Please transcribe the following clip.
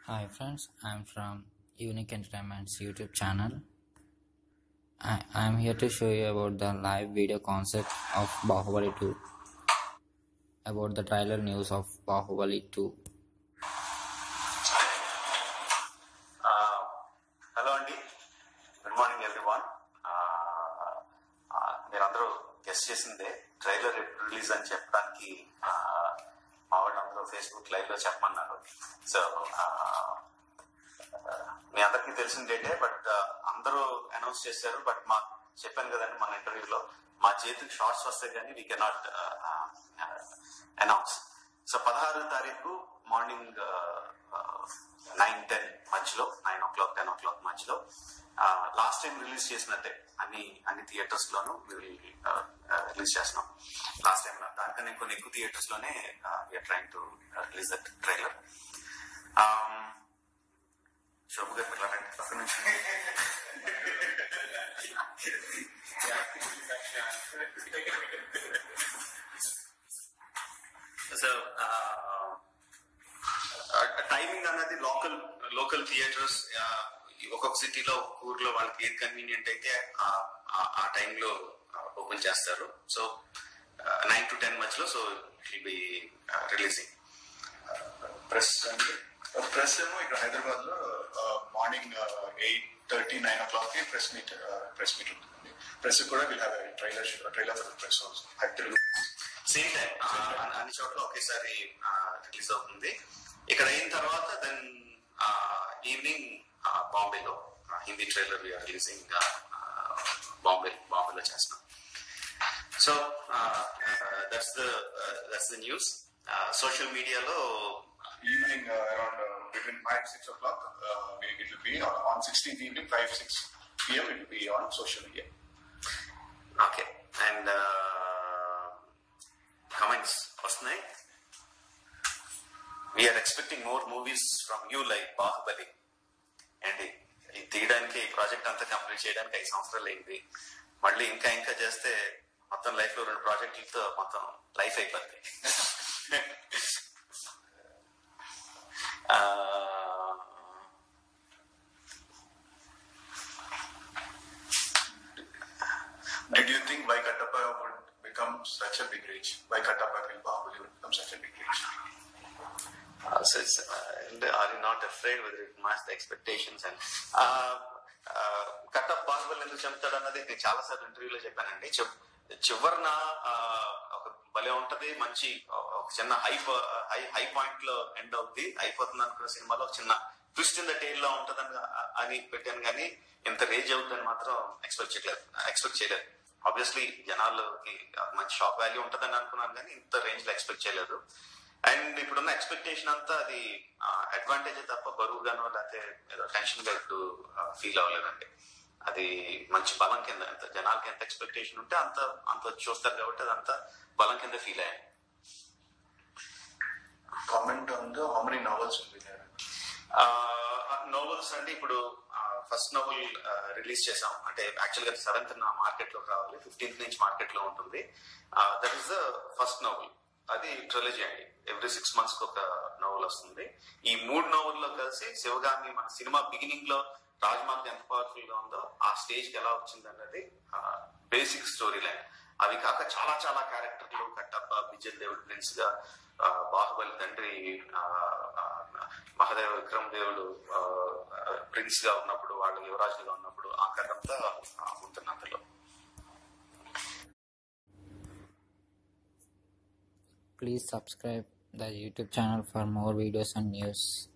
Hi friends, I'm from Unique Entertainment's YouTube channel. I am here to show you about the live video concept of Bahubali 2. About the trailer news of Bahubali 2. Hello అండి good morning everyone మీరందరూ guessed చేసిందే trailer ఎప్పుడు release అని చెప్పడానికి ఆ, మా వాళ్ళు అందరూ ఫేస్బుక్ లైవ్ లో చెప్పమన్నారు సో మీ అందరికీ తెలిసిన డేటే బట్ అందరూ అనౌన్స్ చేశారు బట్ మా చెప్పాను కదండి మన ఇంటర్వ్యూలో మా చేతికి షార్ట్స్ వస్తాయి కానీ వీ కెనాట్ అనౌన్స్ సో పదహారు తారీఖు మార్నింగ్ నైన్ టెన్ మధ్యలో nine o'clock ten o'clock మధ్యలో లాస్ట్ టైం రిలీజ్ చేసినట్టే అన్ని అన్ని థియేటర్స్ లోను రిలీజ్ చేస్తున్నాం లాస్ట్ టైం దానికన్నా కొన్ని ఎక్కువ థియేటర్స్ లోనే trying to release that trailer Shobha garu మీరు రండి పక్క నుంచి సో టైమింగ్ అన్నది లోకల్ లోకల్ థియేటర్స్ ఒక్కొక్క సిటీలో ఊర్లో వాళ్ళకి ఏది కన్వీనియంట్ అయితే ఆ- ఆ- ఆ టైంలో ఓపెన్ చేస్తారు సో నైన్ టు టెన్ మధ్యలో so it be releasing press అంటే ప్రెస్ ఏమో ఇక్కడ హైదరాబాద్ లో morning eight thirty nine o'clock కి ప్రెస్ మీట్ ప్రెస్ మీట్ ఉంటుంది ప్రెస్ కూడా will have trailer trailer for press Hyderabad same time అన్ని చోట్ల ఒకేసారి రిలీజ్ అవుతుంది ఇక్కడ అయిన తర్వాత దెన్ ఈవినింగ్ బాంబేలో Hindi trailer we are releasing Bombay బాంబేలో చేస్తాం so that's the that's the news social మీడియాలో evening around between five six o'clock it will be on sixteenth evening five six PM it will be on social media okay and comments వస్తున్నాయి we are expecting more movies from you like Baahubali ఏంటి ఇది తీయడానికి ఈ project అంతా complete చేయడానికి ఐదు సంవత్సరాలు అయింది మళ్ళీ ఇంకా ఇంకా చేస్తే మొత్తం లైఫ్ లో రెండు ప్రాజెక్టులతో మొత్తం లైఫ్ అయిపోద్ది ఆ, Did you think Vaikatappa would become such a big reach? Vaikatappa will Bahubali would become such a big reach? Uh, so it's, uh, and are you not afraid whether it matched the expectations and uh, uh, కట్టప్ Baahubali ఎందుకు చెప్తాడు అన్నది నేను చాలా సార్లు ఇంటర్వ్యూలో చెప్పానండి chew- చివరన uh, ఒక భలే ఉంటది మంచి uh, ఒక చిన్న హై హై హై పాయింట్ లో ఎండ్ అవుద్ది అయిపోతుంది అనుకున్న సినిమాలో ఒక చిన్న ట్విస్ట్ ఇన్ ద టైల్ లో ఉంటదని అని పెట్టాను కానీ ఇంత రేజ్ అవుతుందని మాత్రం ఎక్స్పెక్ట్ చేయలేదు ఎక్స్పెక్ట్ చేయలేదు ఆబ్వియస్లీ జనాలకి మంచి షాప్ వాల్యూ ఉంటదని అనుకున్నాను కానీ ఇంత రేంజ్ లో ఎక్స్పెక్ట్ చేయలేదు అండ్ ఇప్పుడున్న ఎక్స్పెక్టేషన్ అంతా అది అడ్వాంటేజ్ తప్ప బరువుగానో లేకపోతే ఏదో టెన్షన్ గా ఇప్పుడు ఫీల్ అవ్వలేదండి అది మంచి బలం కింద ఎంత జనాలకి ఎంత ఎక్స్పెక్టేషన్ ఉంటే అంత అంత చూస్తారు కాబట్టి అది అంత బలం కింద ఫీల్ అయ్యాను Comment on the how many novels will be there? Novels అంటే ఇప్పుడు ఫస్ట్ నోవెల్ రిలీజ్ చేసాం అంటే యాక్చువల్ గా సెవెంత్ మార్కెట్ లో రావాలి ఫిఫ్టీన్త్ నుంచి మార్కెట్ లో ఉంటుంది that is the first novel అది ట్రిలజీ అండి ఎవ్రీ సిక్స్ మంత్స్ కి ఒక నోవెల్ వస్తుంది ఈ మూడు నోవెల్లో కలిసి శివగామి మన సినిమా బిగినింగ్ లో రాజమార్గ్ ఎంత పవర్ఫుల్ గా ఉందో ఆ స్టేజ్ కి ఎలా వచ్చింది అన్నది బేసిక్ స్టోరీ లైన్ అవి కాక చాలా చాలా క్యారెక్టర్లు కట్టప్ప విజయ్ దేవుడు ప్రిన్స్ గా ఆ, బాహుబలి తండ్రి ఆ, ఆ, మహాదేవ విక్రమ్ దేవుడు ప్రిన్స్ గా ఉన్నప్పుడు వాళ్ళు యువరాజులుగా ఉన్నప్పుడు ఆ కథ అంతా ఆ, ఉంటుంది అందులో Please subscribe the YouTube channel for more videos and news.